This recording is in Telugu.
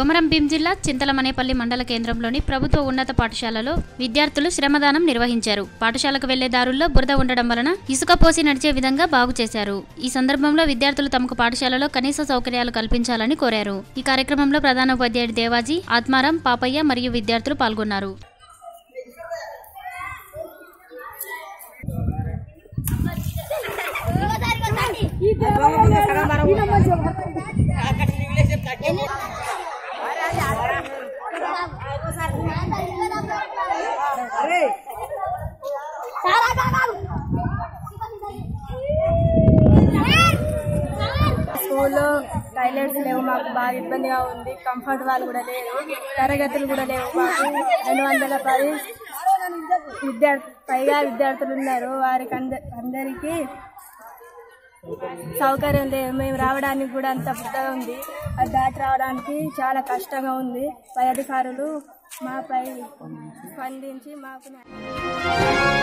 కొమరం భీం జిల్లా చింతలమనేపల్లి మండల కేంద్రంలోని ప్రభుత్వ ఉన్నత పాఠశాలలో విద్యార్థులు శ్రమదానం నిర్వహించారు పాఠశాలకు వెళ్లే దారుల్లో బురద ఉండడం వలన ఇసుక పోసి నడిచే విధంగా బాగు చేశారు ఈ సందర్భంలో విద్యార్థులు తమకు పాఠశాలలో కనీస సౌకర్యాలు కల్పించాలని కోరారు ఈ కార్యక్రమంలో ప్రధాన ఉపాధ్యాయుడు దేవాజీ ఆత్మారాం పాపయ్య మరియు విద్యార్థులు పాల్గొన్నారు స్కూల్లో టాయిలెట్స్ లేవు మాకు బాగా ఇబ్బందిగా ఉంది కంఫర్ట్ వాళ్ళు కూడా లేరు తరగతులు కూడా లేవు మాకు రెండు వందల పది విద్యార్థి పైగా విద్యార్థులు ఉన్నారు వారికి అంద అందరికీ సౌకర్యం లేదు మేము రావడానికి కూడా అంత పెద్దగా ఉంది అది దాటి రావడానికి చాలా కష్టంగా ఉంది పై అధికారులు మాపై స్పందించి మాకు న్యాయం